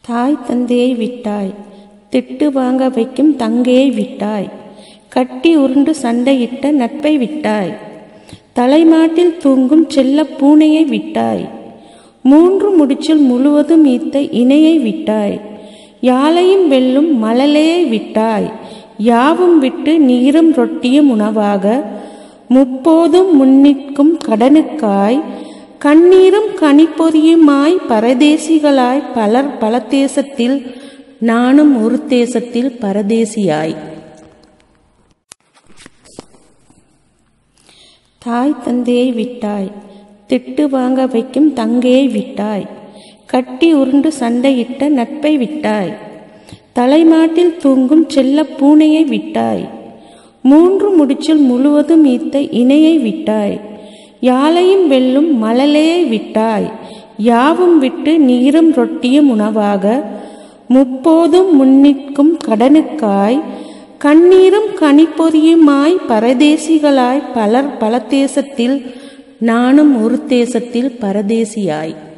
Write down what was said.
தாய் தந்தையை விட்டாய் திட்டு வாங்க வைக்கும் தங்கையை விட்டாய் கட்டி உருண்டு சண்டையிட்ட நட்பை விட்டாய் தலைமாட்டில் தூங்கும் செல்ல பூனையை விட்டாய் மூன்று முடிச்சில் முழுவதும் ஈத்த இணையை விட்டாய் யாழையும் வெல்லும் மழலையை விட்டாய் யாவும் விட்டு நீரும் ரொட்டியும் உணவாக முப்போதும் முன்னிற்கும் கடனுக்காய் கண்ணீரும் கனிப்பொதியுமாய் பரதேசிகளாய் பலர் பல தேசத்தில் நானும் ஒரு தேசத்தில் பரதேசியாய் தாய் தந்தையை விட்டாய் திட்டு வாங்க வைக்கும் தங்கையை விட்டாய் கட்டி உருண்டு சண்டையிட்ட நட்பை விட்டாய் தலைமாட்டில் தூங்கும் செல்ல பூனையை விட்டாய் மூன்று முடிச்சில் முழுவதும் ஈத்த இணையை விட்டாய் யாழையும் வெல்லும் மழலையை விட்டாய் யாவும் விட்டு நீரும் ரொட்டியும் உணவாக முப்போதும் முன்னிற்கும் கடனுக்காய் கண்ணீரும் கனிப்பொதியுமாய் பரதேசிகளாய் பலர் பல தேசத்தில் நானும் ஒரு தேசத்தில் பரதேசியாய்